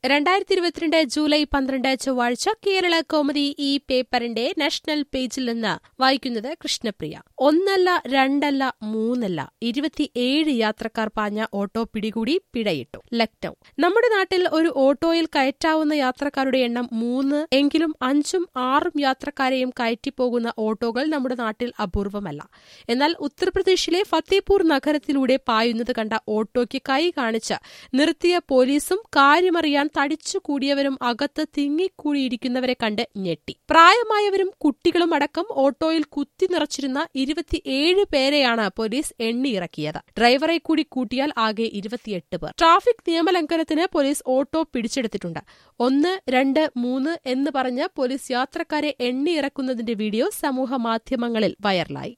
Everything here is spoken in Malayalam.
രണ്ടായിരത്തി ഇരുപത്തിരണ്ട് ജൂലൈ പന്ത്രണ്ട് ചൊവ്വാഴ്ച കേരള കോമഡി ഈ പേപ്പറിന്റെ നാഷണൽ പേജിൽ നിന്ന് വായിക്കുന്നത് കൃഷ്ണപ്രിയ ഒന്നല്ല രണ്ടല്ല മൂന്നല്ല ഇരുപത്തിയേഴ് യാത്രക്കാർ പാഞ്ഞ ഓട്ടോ പിടികൂടി പിഴയിട്ടു ലക്നൌ നമ്മുടെ നാട്ടിൽ ഒരു ഓട്ടോയിൽ കയറ്റാവുന്ന യാത്രക്കാരുടെ എണ്ണം മൂന്ന് എങ്കിലും അഞ്ചും ആറും യാത്രക്കാരെയും കയറ്റിപ്പോകുന്ന ഓട്ടോകൾ നമ്മുടെ നാട്ടിൽ അപൂർവമല്ല എന്നാൽ ഉത്തർപ്രദേശിലെ ഫത്തേപൂർ നഗരത്തിലൂടെ പായുന്നത് കണ്ട ഓട്ടോയ്ക്ക് കൈ കാണിച്ച് നിർത്തിയ പോലീസും കാര്യമറിയാൻ തടിച്ചുകൂടിയവരും അകത്ത് തിങ്ങിക്കൂടിയിരിക്കുന്നവരെ കണ്ട് ഞെട്ടി പ്രായമായവരും കുട്ടികളും അടക്കം ഓട്ടോയിൽ കുത്തി നിറച്ചിരുന്ന ഇരുപത്തിയേഴ് പേരെയാണ് പോലീസ് എണ്ണിയിറക്കിയത് ഡ്രൈവറെ കൂടി കൂട്ടിയാൽ ആകെ ഇരുപത്തിയെട്ട് പേർ ട്രാഫിക് നിയമലംഘനത്തിന് പോലീസ് ഓട്ടോ പിടിച്ചെടുത്തിട്ടുണ്ട് ഒന്ന് രണ്ട് മൂന്ന് എന്ന് പറഞ്ഞ് പോലീസ് യാത്രക്കാരെ എണ്ണിയിറക്കുന്നതിന്റെ വീഡിയോ സമൂഹ മാധ്യമങ്ങളിൽ വൈറലായി